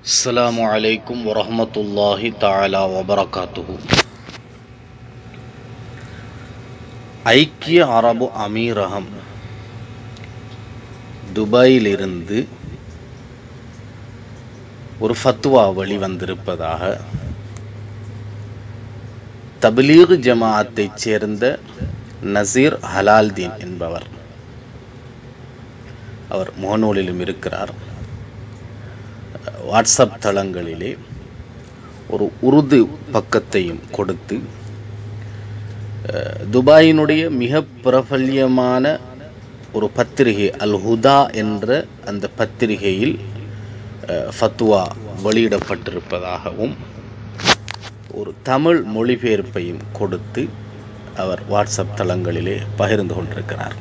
السلام عليكم ورحمة الله تعالى وبركاته ஐக்கிய அரபு அமீரகம் துபாயிலிருந்து ஒரு ஃபத்வா வெளிவந்திருப்பதாக தபிலீக் ஜமாஅத்தைச் சேர்ந்த நசீர் ஹலால்தீன் என்பவர் அவர் முகநூலிலும் இருக்கிறார் வாட்ஸ்அப் தளங்களிலே ஒரு உருது பக்கத்தையும் கொடுத்து அஹ், துபாயினுடைய மிக பிரபல்யமான ஒரு பத்திரிகை அல் ஹுதா என்ற அந்த பத்திரிகையில் அஹ், ஃபத்வா வெளியிடப்பட்டிருப்பதாகவும் ஒரு தமிழ் மொழிபெயர்ப்பையும் கொடுத்து அவர் வாட்ஸ்அப் தளங்களிலே பகிர்ந்து கொண்டிருக்கிறார்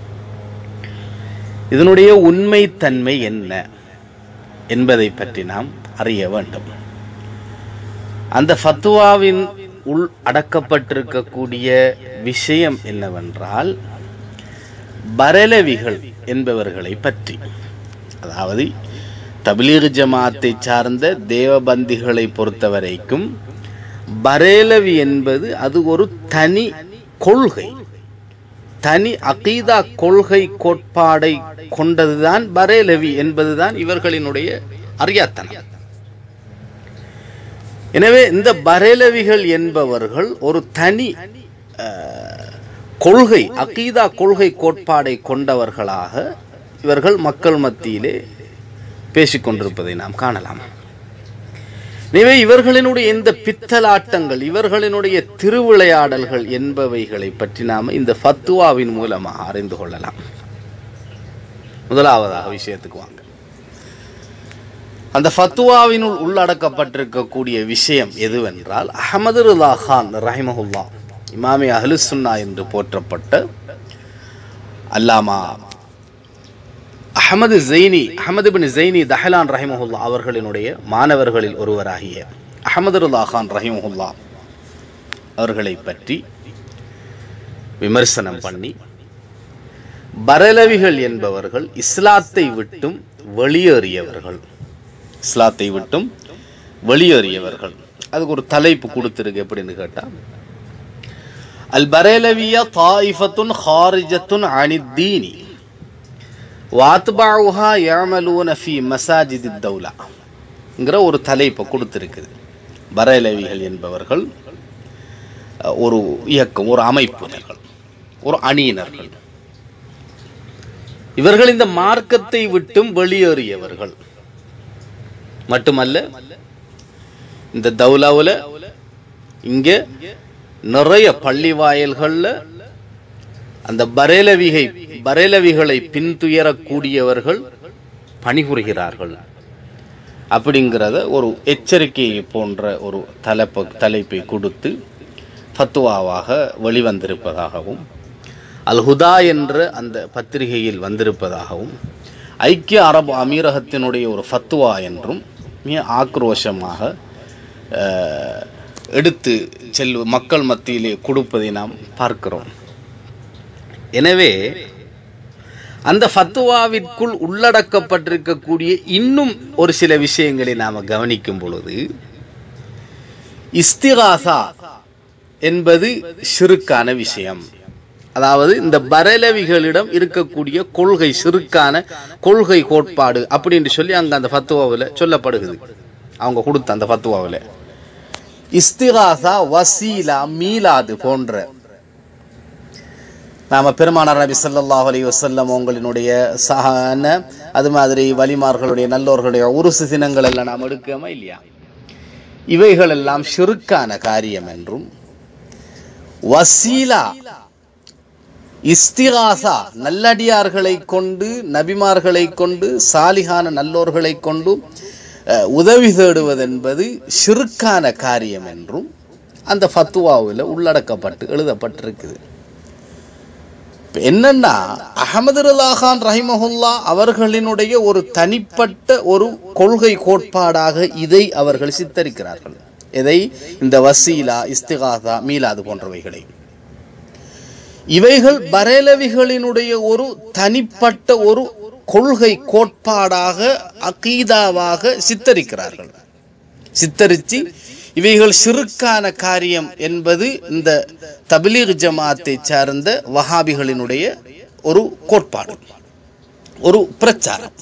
இதனுடைய உண்மைத்தன்மை என்ன என்பதை பற்றி நாம் அறிய வேண்டும் அந்த ஃபத்துவாவின் உள் அடக்கப்பட்டிருக்கக்கூடிய விஷயம் என்னவென்றால் பரலவிகள் என்பவர்களை பற்றி அதாவது தபிலீக் ஜமாத்தை சார்ந்த தேவபந்திகளை பொறுத்தவரைக்கும் பரேலவி என்பது அது ஒரு தனி கொள்கை தனி அகீதா கொள்கை கோட்பாடை கொண்டதுதான் பரேலவி என்பதுதான் இவர்களினுடைய அறியாத்தனம் எனவே இந்த பரேலவிகள் என்பவர்கள் ஒரு தனி அஹ், கொள்கை அகீதா கொள்கை கோட்பாடை கொண்டவர்களாக இவர்கள் மக்கள் மத்தியிலே பேசிக்கொண்டிருப்பதை நாம் காணலாம் எனவே இவர்களினுடைய இந்த பித்தலாட்டங்கள் இவர்களினுடைய திருவிளையாடல்கள் என்பவைகளை பற்றி நாம் இந்த ஃபத்துவாவின் மூலமாக அறிந்து கொள்ளலாம் முதலாவதாக விஷயத்துக்கு வாங்க அந்த ஃபத்துவாவினுள் உள்ளடக்கப்பட்டிருக்கக்கூடிய விஷயம் எதுவென்றால் அஹமது ருல்லா கான் ரஹிமஹுல்லா இமாமி அஹ்லுசுன்னா என்று போற்றப்பட்ட அல்லாமா அஹமது ஜெய்னி அஹமது பின் ஜெய்னி தஹலான் ரஹிமஹுல்லா அவர்களினுடைய மாணவர்களில் ஒருவராகிய அஹமதுல்லா கான் ரஹிமஹுல்லா அவர்களை பற்றி விமர்சனம் பண்ணி பரலவிகள் என்பவர்கள் இஸ்லாத்தை விட்டும் வெளியேறியவர்கள் இஸ்லாத்தை விட்டும் வெளியேறியவர்கள் அதுக்கு ஒரு தலைப்பு கொடுத்திருக்கு எப்படின்னு கேட்டா அல் பரேலவியா தாயிஃபத்துன் ஹாரிஜத்துன் அனித்தீனி வாத்பாவுஹா யாமலூன ஃபி மசாஜிதி தௌலாங்கிற ஒரு தலைப்பை கொடுத்திருக்குது பரேலவிகள் என்பவர்கள் அஹ், ஒரு இயக்கம் ஒரு அமைப்பினர்கள் ஒரு அணியினர்கள் இவர்கள் இந்த மார்க்கத்தை விட்டும் வெளியேறியவர்கள் மட்டுமல்ல இந்த தௌலாவுல இங்க நிறைய பள்ளி வாயில்கள்ல அந்த பரேலவிகை பரேலவிகளை பின்துயரக்கூடியவர்கள் பணிபுரிகிறார்கள் அப்படிங்கிறத ஒரு எச்சரிக்கையை போன்ற ஒரு தலைப்பு தலைப்பை கொடுத்து ஃபத்துவாவாக வெளிவந்திருப்பதாகவும் அல் ஹுதா என்ற அந்த பத்திரிகையில் வந்திருப்பதாகவும் ஐக்கிய அரபு அமீரகத்தினுடைய ஒரு ஃபத்துவா என்றும் மிக ஆக்ரோஷமாக அஹ், எடுத்து செல் மக்கள் மத்தியிலே கொடுப்பதை நாம் பார்க்கிறோம் எனவே அந்த ஃபத்துவாவிற்குள் உள்ளடக்கப்பட்டிருக்கக்கூடிய இன்னும் ஒரு சில விஷயங்களை நாம் கவனிக்கும் பொழுது இஸ்திகாசா என்பது சிறுக்கான விஷயம் அதாவது இந்த பரலவிகளிடம் இருக்கக்கூடிய கொள்கை சிறுக்கான கொள்கை கோட்பாடு அப்படின்னு சொல்லி அங்க அந்த ஃபத்துவாவில் சொல்லப்படுகிறது அவங்க கொடுத்த அந்த ஃபத்துவாவில் இஸ்திகாசா வசீலா மீலாது போன்ற நாம பெருமானார் நபி ஸல்லல்லாஹு அலைஹி வஸல்லம் உங்களினுடைய சஹான அது மாதிரி வலிமார்களுடைய நல்லோர்களுடைய உருசு தினங்கள் எல்லாம் நாம் எடுக்கமா இல்லையா இவைகள் எல்லாம் ஷிருக்கான காரியம் என்றும் வசீலா இஸ்திகாசா நல்லடியார்களை கொண்டு நபிமார்களை கொண்டு சாலிகான நல்லோர்களை கொண்டு அஹ், உதவி தேடுவதென்பது ஷிருக்கான காரியம் என்றும் அந்த ஃபத்துவாவில் உள்ளடக்கப்பட்டு எழுதப்பட்டிருக்குது இப்ப என்னன்னா அகமது ரலாகான் ரஹிமஹுல்லா அவர்களினுடைய ஒரு தனிப்பட்ட ஒரு கொள்கை கோட்பாடாக இதை அவர்கள் சித்தரிக்கிறார்கள் எதை இந்த வசீலா இஸ்திகாசா மீலாது போன்றவைகளை இவைகள் பரேலவிகளினுடைய ஒரு தனிப்பட்ட ஒரு கொள்கை கோட்பாடாக அகீதாவாக சித்தரிக்கிறார்கள் சித்தரித்து இவைகள் சிறுக்கான காரியம் என்பது இந்த தபிலீக் ஜமாத்தை சார்ந்த வஹாபிகளினுடைய ஒரு கோட்பாடு ஒரு பிரச்சாரம்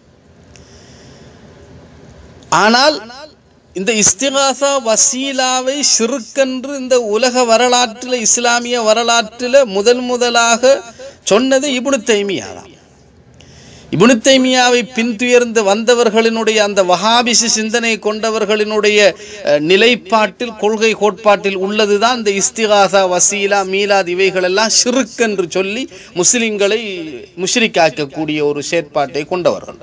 ஆனால் இந்த இஸ்திகாசா வசீலாவை சிறுக்கென்று இந்த உலக வரலாற்றில் இஸ்லாமிய வரலாற்றில் முதல் முதலாக சொன்னது இப்னு தைமியாதான் இப்னு தைமியாவை பின்துயர்ந்து வந்தவர்களினுடைய அந்த வஹாபிச சிந்தனை கொண்டவர்களினுடைய அஹ், நிலைப்பாட்டில் கொள்கை கோட்பாட்டில் உள்ளதுதான் இந்த இஸ்திகாசா வசீலா மீலாத் இவைகளெல்லாம் ஷிருக் என்று சொல்லி முஸ்லிம்களை முஷ்ரிக்காக்கக்கூடிய ஒரு செயற்பாட்டை கொண்டவர்கள்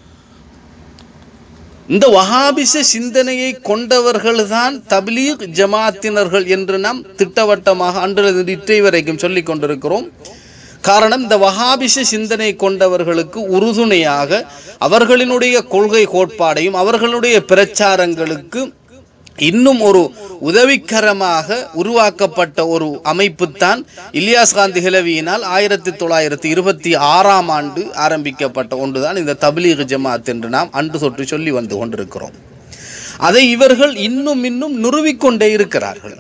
இந்த வஹாபிச சிந்தனையை கொண்டவர்கள்தான் தப்லீக் ஜமாத்தினர்கள் என்று நாம் திட்டவட்டமாக அன்றிலிருந்து இற்றை வரைக்கும் சொல்லிக் கொண்டிருக்கிறோம் காரணம் இந்த வஹாபிச சிந்தனை கொண்டவர்களுக்கு உறுதுணையாக அவர்களினுடைய கொள்கை கோட்பாடையும் அவர்களுடைய பிரச்சாரங்களுக்கு இன்னும் ஒரு உதவிக்கரமாக உருவாக்கப்பட்ட ஒரு அமைப்புத்தான் இலியாஸ் காந்தி ஹிலவியினால் ஆயிரத்தி தொள்ளாயிரத்தி இருபத்தி ஆறாம் ஆண்டு ஆரம்பிக்கப்பட்ட ஒன்றுதான் இந்த தப்லீக் ஜமாத் என்று நாம் அன்று தொற்று சொல்லி வந்து கொண்டிருக்கிறோம் அதை இவர்கள் இன்னும் இன்னும் நிறுவிக்கொண்டே இருக்கிறார்கள்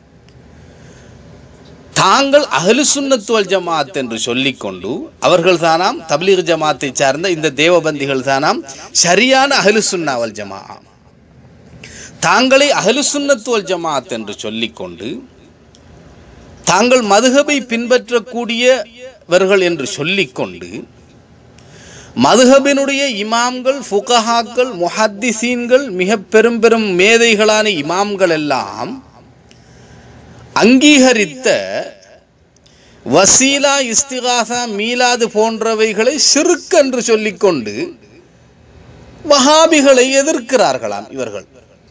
தாங்கள் அஹ்லு சுன்னத் வல் ஜமாத் என்று சொல்லிக்கொண்டு அவர்கள் தானாம் தப்லீக் ஜமாத்தை சார்ந்த இந்த தேவபந்திகள் தானாம் சரியான அஹ்லு சுன்னா வல் ஜமா தாங்களை அஹ்லு சுன்னத் வல் ஜமாத் என்று சொல்லிக்கொண்டு தாங்கள் மதுஹபை பின்பற்றக்கூடியவர்கள் என்று சொல்லிக்கொண்டு மதுஹபினுடைய இமாம்கள் ஃபுகஹாக்கள் முஹத்திசீன்கள் மிக பெரும் பெரும் மேதைகளான இமாம்கள் எல்லாம் அங்கீகரித்த வசீலா இஸ்திகாசா மீலாது போன்றவைகளை சிறுக்கு என்று சொல்லிக்கொண்டு வஹாபிகளை எதிர்க்கிறார்களாம் இவர்கள்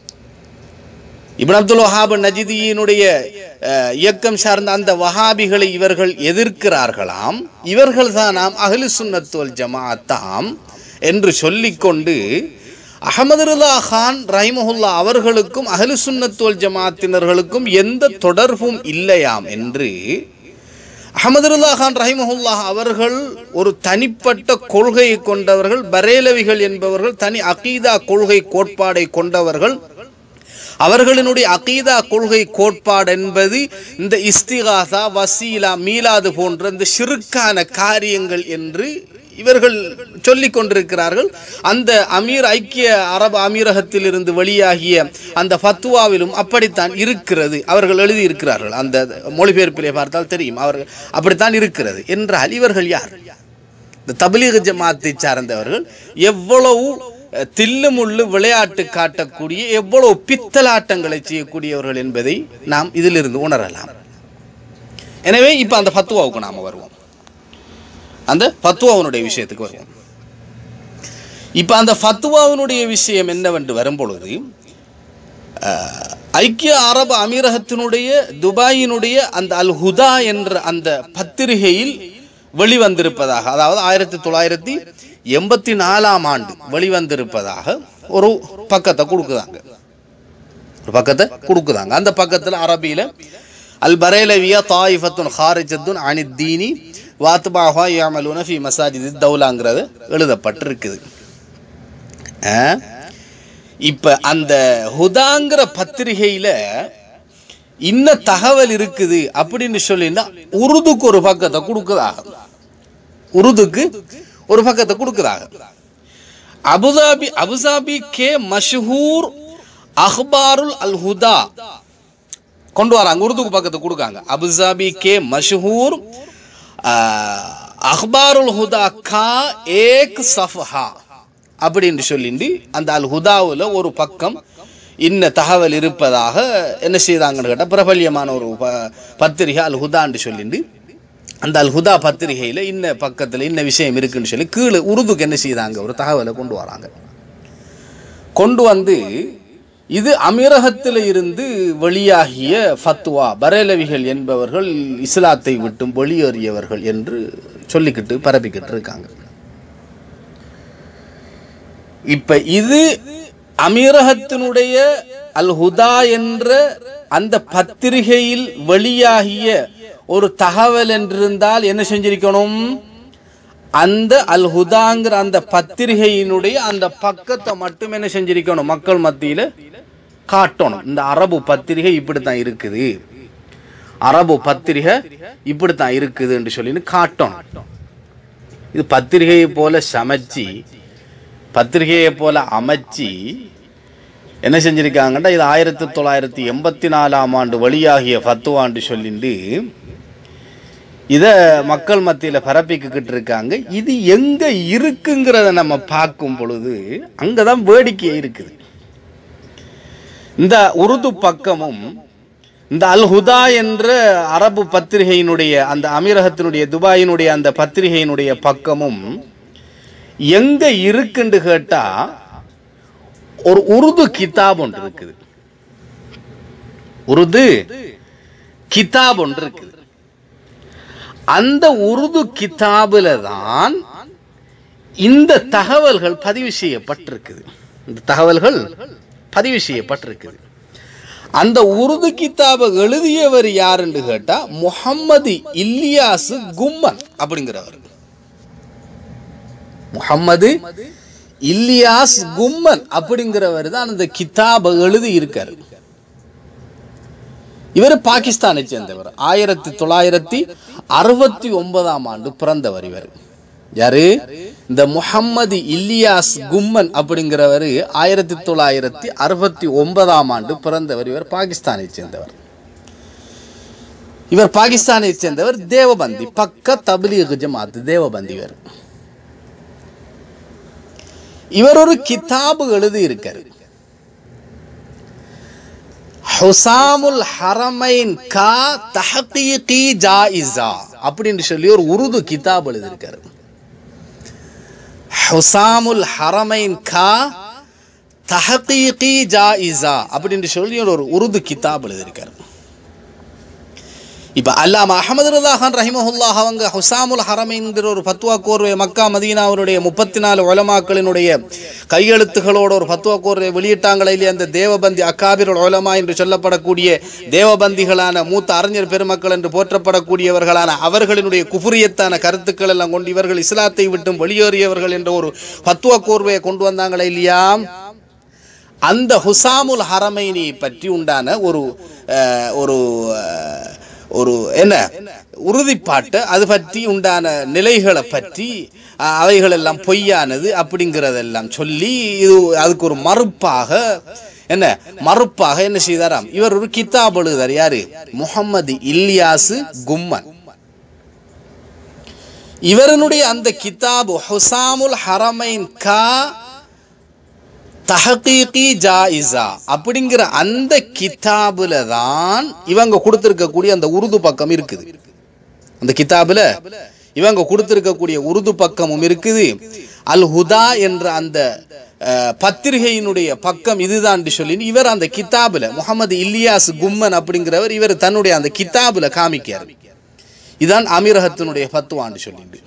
இப்னு அப்துல் வஹாப் நஜிதியினுடைய அஹ், இயக்கம் சார்ந்த அந்த வஹாபிகளை இவர்கள் எதிர்க்கிறார்களாம் இவர்கள் தானாம் அஹ்லு சுன்னத் வல் ஜமாத்தாம் என்று சொல்லிக்கொண்டு அகமது ரிலா கான் ரஹிமஹுல்லா அவர்களுக்கும் அஹ்லு சுன்னத் வல் ஜமாத்தினர்களுக்கும் எந்த தொடர்பும் இல்லையாம் என்று அகமது ரிலா கான் ரஹிமஹுல்லா அவர்கள் ஒரு தனிப்பட்ட கொள்கையை கொண்டவர்கள் பரேலவிகள் என்பவர்கள் தனி அகீதா கொள்கை கோட்பாடை கொண்டவர்கள் அவர்களினுடைய அகீதா கொள்கை கோட்பாடு என்பது இந்த இஸ்திகாசா வசீலா மீலாது போன்ற இந்த சிறுக்கான காரியங்கள் என்று இவர்கள் சொல்லிக் கொண்டிருக்கிறார்கள் அந்த அமீர் ஐக்கிய அரபு அமீரகத்தில் இருந்து வெளியாகிய அந்த ஃபத்வாவிலும் அப்படித்தான் இருக்கிறது அவர்கள் எழுதியிருக்கிறார்கள் அந்த மொழிபெயர்ப்பிலே பார்த்தால் தெரியும் அவர்கள் அப்படித்தான் இருக்கிறது என்றால் இவர்கள் யார் இந்த தபிலீக ஜமாத்தை சார்ந்தவர்கள் எவ்வளவு அஹ், தில்லுமுள்ளு விளையாட்டு காட்டக்கூடிய எவ்வளவு பித்தலாட்டங்களை செய்யக்கூடியவர்கள் என்பதை நாம் இதிலிருந்து உணரலாம் எனவே இப்ப அந்த ஃபத்துவாவுக்கு நாம வருவோம் அந்த ஃபத்துவாவினுடைய விஷயத்துக்கு வருவோம் இப்ப அந்த ஃபத்துவாவினுடைய விஷயம் என்னவென்று வரும்பொழுது அஹ், ஐக்கிய அரபு அமீரகத்தினுடைய துபாயினுடைய அந்த அல் ஹுதா என்ற அந்த பத்திரிகையில் வெளிவந்திருப்பதாக அதாவது ஆயிரத்தி தொள்ளாயிரத்தி எண்பத்தி நாலாம் ஆண்டு வெளிவந்திருப்பதாக ஒரு பக்கத்தை கொடுக்குறாங்க ஒரு பக்கத்தை கொடுக்குறாங்க அந்த பக்கத்தில் அரபியில அல் பரேலவியா தாயிஃபத்துன் ஹாரிஜத்துன் அனித்தீனி வாத்பாஹா யாமலூன ஃபி மசாஜித் தௌலாங்கிறது எழுதப்பட்டிருக்குது ஆ? இப்ப அந்த ஹுதாங்கிற பத்திரிகையில இன்ன தகவல் இருக்குது அப்படின்னு சொல்லினா உருதுக்கு ஒரு பக்கத்தை கொடுக்குறாங்க உருதுக்கு ஒரு பக்கத்தை கொடுக்குறாங்க அபுதாபி அபுதாபி கே மஷ்ஹூர் அஹ்பாருல் அல் ஹுதா கொண்டு வராங்க உருதுக்கு பக்கத்தை கொடுக்காங்க அபுதாபி கே மஷ்ஹூர் ஆஹ், அஹ்பாருல் ஹுதா கா ஏக் சஃபஹா அப்படின்னு சொல்லிட்டு அந்த அல் ஹுதாவில் ஒரு பக்கம் இன்ன தகவல் இருப்பதாக என்ன செய்தாங்கன்னு கேட்டால் பிரபல்யமான ஒரு ப- பத்திரிகை அல் ஹுதான்னு சொல்லிட்டு அந்த அல் ஹுதா பத்திரிகையில் இன்ன பக்கத்தில் இன்ன விஷயம் இருக்குன்னு சொல்லி கீழே உருதுக்கு என்ன செய்தாங்க ஒரு தகவலை கொண்டு வராங்க கொண்டு வந்து இது அமீரகத்தில் இருந்து வெளியாகிய ஃபத்வா பரேலவிகள் என்பவர்கள் இஸ்லாத்தை விட்டும் வெளியேறியவர்கள் என்று சொல்லிக்கிட்டு பரப்பிக்கிட்டு இருக்காங்க இப்ப இது அமீரகத்தினுடைய அல் ஹுதா என்ற அந்த பத்திரிகையில் வெளியாகிய ஒரு தகவல் என்றிருந்தால் என்ன செஞ்சிருக்கணும் அந்த அல் ஹுதாங்கிற அந்த பத்திரிகையினுடைய அந்த பக்கத்தை மட்டும் என்ன செஞ்சிருக்கணும் மக்கள் மத்தியில காட்டணும் இந்த அரபு பத்திரிகை இப்படித்தான் இருக்குது அரபு பத்திரிகை இப்படித்தான் இருக்குது என்று சொல்லி காட்டணும் இது பத்திரிகையை போல சமைச்சு பத்திரிகையை போல அமைச்சு என்ன செஞ்சிருக்காங்கன்னா இது ஆயிரத்தி தொள்ளாயிரத்தி எண்பத்தி நாலாம் ஆண்டு வெளியாகிய ஃபத்துவான்னு சொல்லிட்டு இதை மக்கள் மத்தியில் பரப்பிக்கிட்டு இருக்காங்க இது எங்க இருக்குங்கிறத நம்ம பார்க்கும் பொழுது அங்கதான் வேடிக்கை இருக்குது இந்த உருது பக்கமும் இந்த அல் ஹுதா என்ற அரபு பத்திரிகையினுடைய அந்த அமீரகத்தினுடைய துபாயினுடைய அந்த பத்திரிகையினுடைய பக்கமும் எங்க இருக்குன்னு கேட்டா ஒரு உருது கிதாப் ஒன்று இருக்குது உருது கிதாப் ஒன்று இருக்குது அந்த உருது கிதாபுல தான் இந்த தகவல்கள் பதிவு செய்யப்பட்டிருக்குது இந்த தகவல்கள் பதிவு செய்யப்பட்டிருக்குது அந்த உருது கிதாபை எழுதியவர் யாருன்னு கேட்டா முகம்மது இல்லியாஸ் கும்மன் அப்படிங்கிறவர் முகம்மது இல்லியாஸ் கும்மன் அப்படிங்கிறவர் தான் அந்த கிதாபை எழுதி இருக்காரு இவர் பாகிஸ்தானை சேர்ந்தவர் ஆயிரத்தி தொள்ளாயிரத்தி அறுபத்தி ஒன்பதாம் ஆண்டு பிறந்தவர் இவர் யாரு இந்த முஹம்மது இல்லியாஸ் கும்மன் அப்படிங்கிறவர் ஆயிரத்தி தொள்ளாயிரத்தி அறுபத்தி ஒன்பதாம் ஆண்டு பிறந்தவர் இவர் பாகிஸ்தானை சேர்ந்தவர் இவர் பாகிஸ்தானை சேர்ந்தவர் தேவபந்தி பக்க தபிலீக் ஜமாத் தேவபந்தி இவர் இவர் ஒரு கிதாபு எழுதி இருக்காரு ஹுசாமுல் ஹரமைன் கா தஹகீகி ஜாயிஸா அப்படின்னு சொல்லி ஒரு உருது கிதாப் எழுதியிருக்காரு ஹுசாமுல் ஹரமைன் கா தஹகீகி ஜாயிஸா அப்படின்னு சொல்லி ஒரு உருது கிதாப் எழுதியிருக்காரு இப்ப அல்லாம அஹமது ரதா கான் ரஹிமஹுல்லாஹ் அவங்க ஹுசாமுல் ஹரமைன்கிற ஒரு பத்துவா கோர்வை மக்கா மதீனாவுடைய முப்பத்தி நாலு உலமாக்களினுடைய கையெழுத்துகளோட ஒரு பத்துவா கோர்வை வெளியிட்டாங்களே இல்லையா அந்த தேவபந்தி அக்காபிருல் உலமா என்று சொல்லப்படக்கூடிய தேவபந்திகளான மூத்த அறிஞர் பெருமக்கள் என்று போற்றப்படக்கூடியவர்களான அவர்களினுடைய குஃபுரியத்தான கருத்துக்கள் எல்லாம் கொண்டு இவர்கள் இஸ்லாத்தை விட்டும் வெளியேறியவர்கள் என்ற ஒரு பத்துவா கோர்வையை கொண்டு வந்தாங்களே இல்லையா அந்த ஹுசாமுல் ஹரமைனி பற்றி உண்டான ஒரு அஹ், ஒரு அஹ், ஒரு என்ன உறுதிப்பாட்டு அது பற்றி உண்டான நிலைகளை பற்றி அஹ், அவைகள் எல்லாம் பொய்யானது அப்படிங்கிறதெல்லாம் சொல்லி இது அதுக்கு ஒரு மறுப்பாக என்ன மறுப்பாக என்ன செய்தாராம் இவர் ஒரு கிதாப் எழுதார் யாரு முகம்மது இல்லியாசு கும்மன் இவரனுடைய அந்த கிதாபு ஹுசாமுல் ஹரமைன் கா தஹகீகி ஜாயிஸா அப்படிங்கிற அந்த கிதாபுல தான் இவங்க கொடுத்திருக்கக்கூடிய அந்த உருது பக்கம் இருக்குது அந்த கிதாபுல இவங்க கொடுத்திருக்கக்கூடிய உருது பக்கமும் இருக்குது அல் ஹுதா என்ற அந்த அஹ், பத்திரிகையினுடைய பக்கம் இதுதான் சொல்லி இவர் அந்த கிதாபுல முகமது இல்லியாஸ் கும்மன் அப்படிங்கிறவர் இவர் தன்னுடைய அந்த கிதாபுல காமிக்கிறார் இதான் அமீரகத்தினுடைய பத்துவான்னு சொல்லிட்டு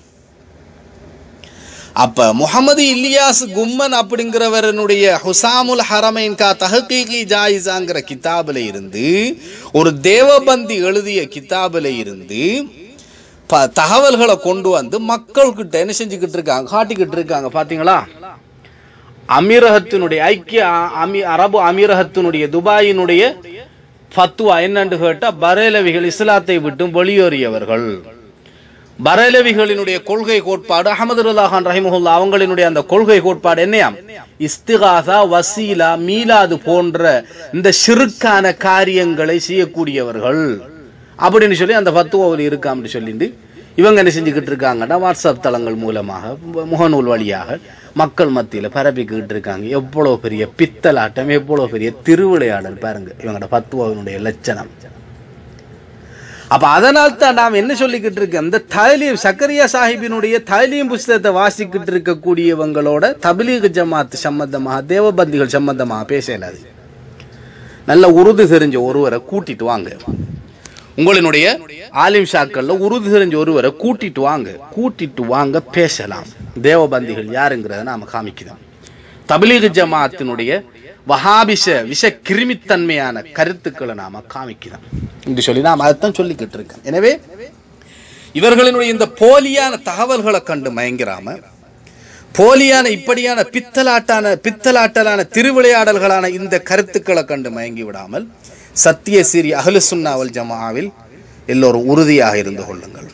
அப்ப முகமது இல்லியாஸ் கும்மன் அப்படிங்கிறவரனுடைய ஹுசாமுல் ஹரமைன் கா தஹகீகி ஜாயிஸாங்கிற கிதாபில் இருந்து ஒரு தேவபந்தி எழுதிய கிதாபில் இருந்து ப தகவல்களை கொண்டு வந்து மக்கள்கிட்ட என்ன செஞ்சுக்கிட்டு இருக்காங்க காட்டிக்கிட்டு இருக்காங்க பாத்தீங்களா அமீரகத்தினுடைய ஐக்கிய அ- அமி அரபு அமீரகத்தினுடைய துபாயினுடைய ஃபத்வா என்னன்னு கேட்டா பரேலவிகள் இஸ்லாத்தை விட்டு வெளியேறியவர்கள் பரேலவிகளினுடைய கொள்கை கோட்பாடு அகமது ரல்லாஹான் ரஹிமஹுல்லா அவங்களினுடைய அந்த கொள்கை கோட்பாடு என்னையாம் இஸ்திகாசா வசீலா மீலாது போன்ற இந்த சிறுக்கான காரியங்களை செய்யக்கூடியவர்கள் அப்படின்னு சொல்லி அந்த பத்துவாவில் இருக்காம்னு சொல்லிட்டு இவங்க என்ன செஞ்சுக்கிட்டு இருக்காங்கன்னா வாட்ஸ்அப் தளங்கள் மூலமாக மு- முகநூல் வழியாக மக்கள் மத்தியில் பரப்பிக்கிட்டு இருக்காங்க எவ்வளோ பெரிய பித்தலாட்டம் எவ்வளோ பெரிய திருவிளையாடல் பாருங்க இவங்களோட பத்துவாவினுடைய லட்சணம் அப்ப அதனால் தான் நாம் என்ன சொல்லிக்கிட்டு இருக்கோம் இந்த தாலீம் சக்கரியா சாஹிபினுடைய தாலீம் புஸ்தகத்தை வாசிக்கிட்டு இருக்கக்கூடியவங்களோட தபிலீக் ஜமாத் சம்பந்தமாக தேவபந்திகள் சம்பந்தமாக பேசலாது நல்ல உருது தெரிஞ்ச ஒருவரை கூட்டிட்டு வாங்க உங்களினுடைய ஆலிம் ஷாக்கள்ல உருது தெரிஞ்ச ஒருவரை கூட்டிட்டு வாங்க கூட்டிட்டு வாங்க பேசலாம் தேவபந்திகள் யாருங்கிறத நாம காமிக்கிறோம் தபிலீக் ஜமாத்தினுடைய வஹாபிஷ விஷ கிருமித்தன்மையான கருத்துக்களை நாம காமிக்கிறோம் என்று சொல்லி நாம் அதைத்தான் சொல்லிக்கிட்டு இருக்கோம் எனவே இவர்களினுடைய இந்த போலியான தகவல்களை கண்டு மயங்கிறாம போலியான இப்படியான பித்தலாட்டான பித்தலாட்டலான திருவிளையாடல்களான இந்த கருத்துக்களை கண்டு மயங்கி விடாமல் சத்திய சிறி அகலுசுன்னாவல் ஜமாவில் எல்லோரும் உறுதியாக இருந்து கொள்ளுங்கள்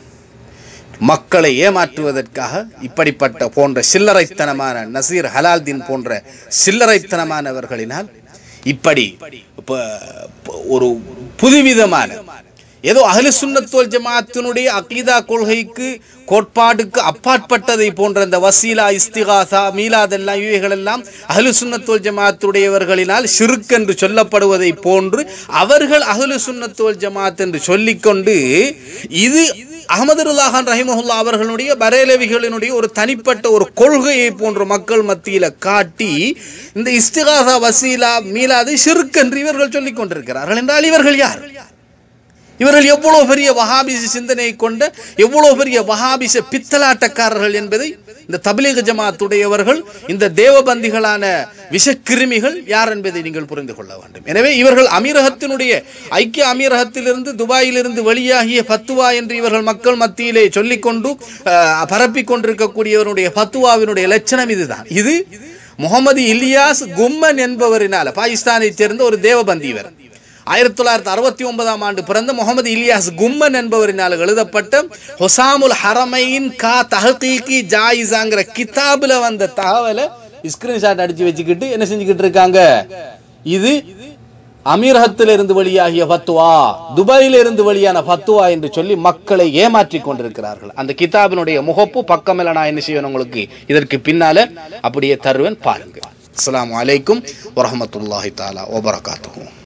மக்களை ஏமாற்றுவதற்காக இப்படிப்பட்ட போன்ற சில்லறைத்தனமான நசீர் ஹலால்தீன் போன்ற சில்லறைத்தனமானவர்களினால் இப்படி இப்ப- இப்ப ஒரு புதுவிதமான ஏதோ அஹ்லு சுன்னத்துவல் ஜமாத்தினுடைய அகீதா கொள்கைக்கு கோட்பாடுக்கு அப்பாற்பட்டதை போன்ற இந்த வசீலா இஸ்திகாசா மீலாதெல்லாம் இவைகளெல்லாம் அஹ்லு சுன்னத்துவல் ஜமாத்துடையவர்களினால் ஷிர்க் என்று சொல்லப்படுவதை போன்று அவர்கள் அஹ்லு சுன்னத்துவல் ஜமாத் என்று சொல்லிக்கொண்டு இது அகமது ருல்லாஹான் ரஹிமஹுல்லா அவர்களுடைய பரேலவிகளினுடைய ஒரு தனிப்பட்ட ஒரு கொள்கையை போன்ற மக்கள் மத்தியில காட்டி இந்த இஸ்திகாசா வசீலா மீலாது ஷிர்க் என்று இவர்கள் சொல்லிக் கொண்டிருக்கிறார்கள் என்றால் இவர்கள் யார் இவர்கள் எவ்வளவு பெரிய வஹாபிச சிந்தனையை கொண்ட எவ்வளவு பெரிய வஹாபிச பித்தலாட்டக்காரர்கள் என்பதை இந்த தபிலீக ஜமாத்துடையவர்கள் இந்த தேவபந்திகளான விஷக்கிருமிகள் யார் என்பதை நீங்கள் புரிந்து கொள்ள வேண்டும் எனவே இவர்கள் அமீரகத்தினுடைய ஐக்கிய அமீரகத்திலிருந்து துபாயிலிருந்து வெளியாகிய ஃபத்துவா என்று இவர்கள் மக்கள் மத்தியிலே சொல்லிக்கொண்டு அஹ், பரப்பிக் கொண்டிருக்கக்கூடியவருடைய ஃபத்துவாவினுடைய லட்சணம் இதுதான் இது முகமது இலியாஸ் கும்மன் என்பவரினால பாகிஸ்தானைச் சேர்ந்த ஒரு தேவபந்தி இவர் ஆயிரத்தி தொள்ளாயிரத்தி அறுபத்தி ஒன்பதாம் ஆண்டு பிறந்த முகமது இலியாஸ் கும்மன் என்பவரினால் எழுதப்பட்ட ஹொசாமுல் ஹரமையின் கா தஹகீகி ஜாயிஸாங்கிற கிதாபுல வந்த தகவலை ஸ்கிரீன்ஷாட் அடிச்சு வச்சுக்கிட்டு என்ன செஞ்சுக்கிட்டு இருக்காங்க இது அமீரகத்தில் இருந்து வெளியாகிய ஃபத்துவா துபாயில இருந்து வெளியான ஃபத்துவா என்று சொல்லி மக்களை ஏமாற்றி கொண்டிருக்கிறார்கள் அந்த கிதாபினுடைய முகப்பு பக்கமில்ல நான் என்ன செய்வேன் உங்களுக்கு இதற்கு பின்னால அப்படியே தருவேன் பாருங்க அஸ்ஸலாமு அலைக்கும் வரஹ்மத்துல்லாஹி தஆலா வபரகாத்துஹு